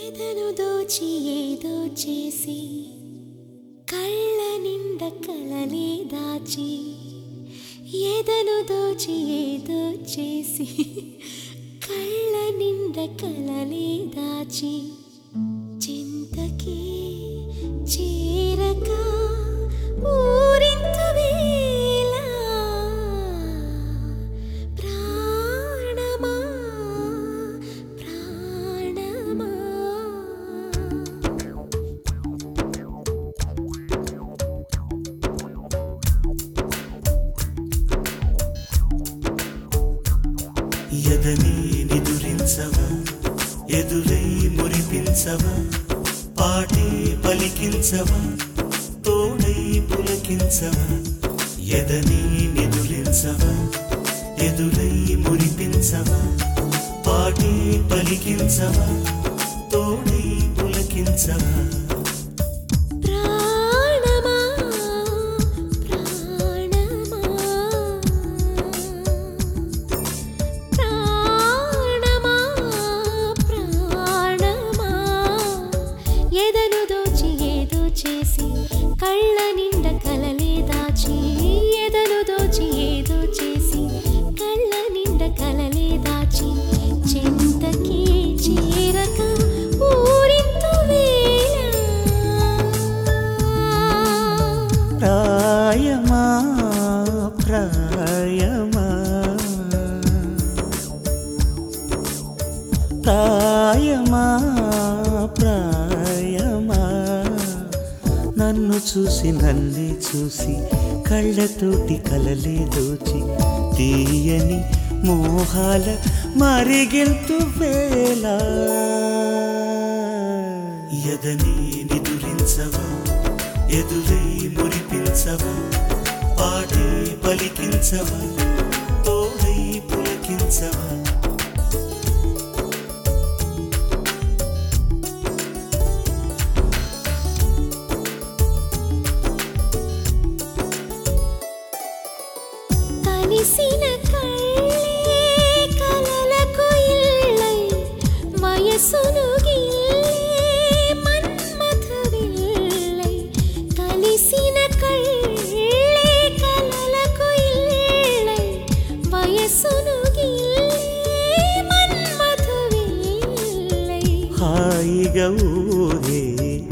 ఎదను దోచి ఏదో చేసి కళ్ళ నిండ కలలే దాచి ఎదను దోచి ఏదో చేసి కళ్ళ నిండ కలలే దాచి చింతకి చేరక ఊరింతు వేళ ప్రాణమా ప్రాణమా ఎదని నిదురించవా ఎదురై మురిపించవా పాటే పలికించవా తోడై పులకించవా ఎదని నిదురించవా ఎదురై మురిపించవా పాటే పలికించవా తోడై పులకించవా ప్రాణమా ప్రాణమా ప్రాణమా ప్రాణమా ఎదను దోచి ఏదో చేసి కళ్ళ నిండ కలలే దాచి ఎదను దోచి ఏదో చేసి కళ్ళ నిండ కలలే దాచి చింతకి చేరక ఊరింతు వేళ ప్రాయమా ప్రాయమా ప్రాయమా ప్రాయమా నన్ను చూసి నన్నే చూసి కళ్ళతోటి కలలే దోచి తీయని మోహాల మరిగిల్తు వేళ ఎదని నిదురించవా ఎదురై మురిపించవా పాటే పలికించవా తోడై పులకించవా కలిసిన కళ్ళే కలలకు ఇల్లై వయసును గిల్లే మన్మథ విల్లై కలిసిన కళ్ళే కలలకు ఇల్లై వయసును గిల్లే మన్మథ విల్లై హాయిగా ఊగే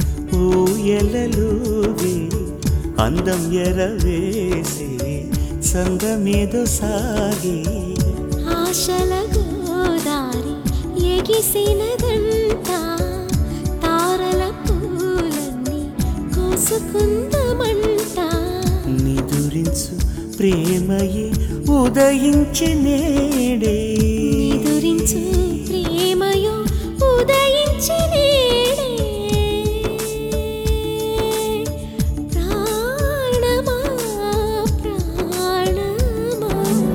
ఊయలలుగే అందం ఎరవేసి సందమేదో సాగి ఆశల గోదారి ఎగిసినదంట తారల పూలన్నీ కోసుకుందమంట నిదురించు ప్రేమయే ఉదయించి నేడే నిదురించు ప్రేమయో ఉదయించి నేడే ప్రాణమా ప్రాణమా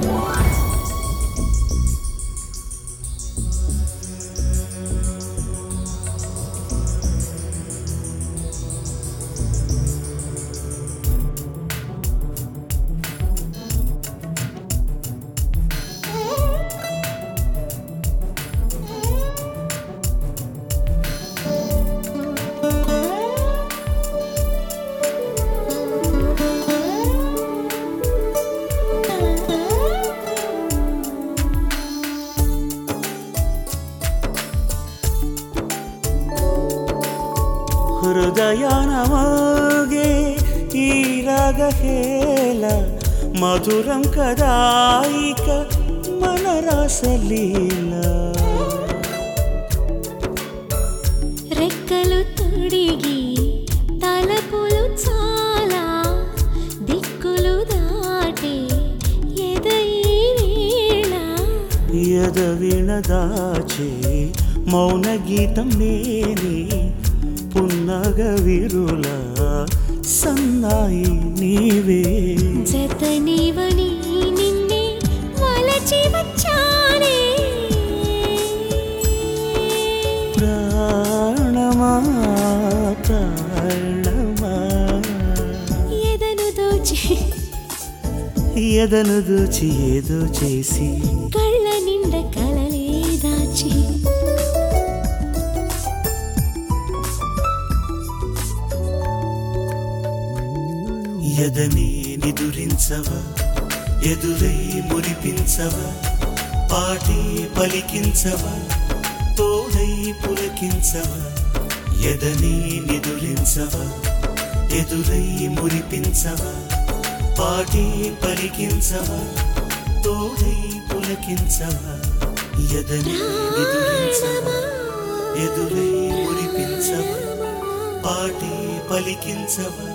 ಹೃದಯನ ಮೋಗೆ ಈ ರಾಗ ಹೇಳ ಮಧುರಂ ಕದಾಯಿಕ మనరాసలీల రెక్కలు తొడిగి తలపులు చాలా దిక్కులు దాటే ఎదై వేళ ఎదవిణ దాచే మౌన గీతం నేనే పున్నగ విరుల సన్నాయి నీవే జతనివని నిన్నే వలచి వచ్చానే ప్రాణమా ప్రాణమా ఎదను దోచి ఎదను దూచి ఏదో చేసి కళ్ళ నిండ కలలే దాచి ఎదని నిదురించవా ఎదురై మురిపించవా పాటి పలికించవా తోడై పులకించవా ఎదని నిదురించవా ఎదురై మురిపించవా పాటి పలికించవా తోడై పులకించవా ఎదని నిదురించవా ఎదురై మురిపించవా పాటి పలికించవా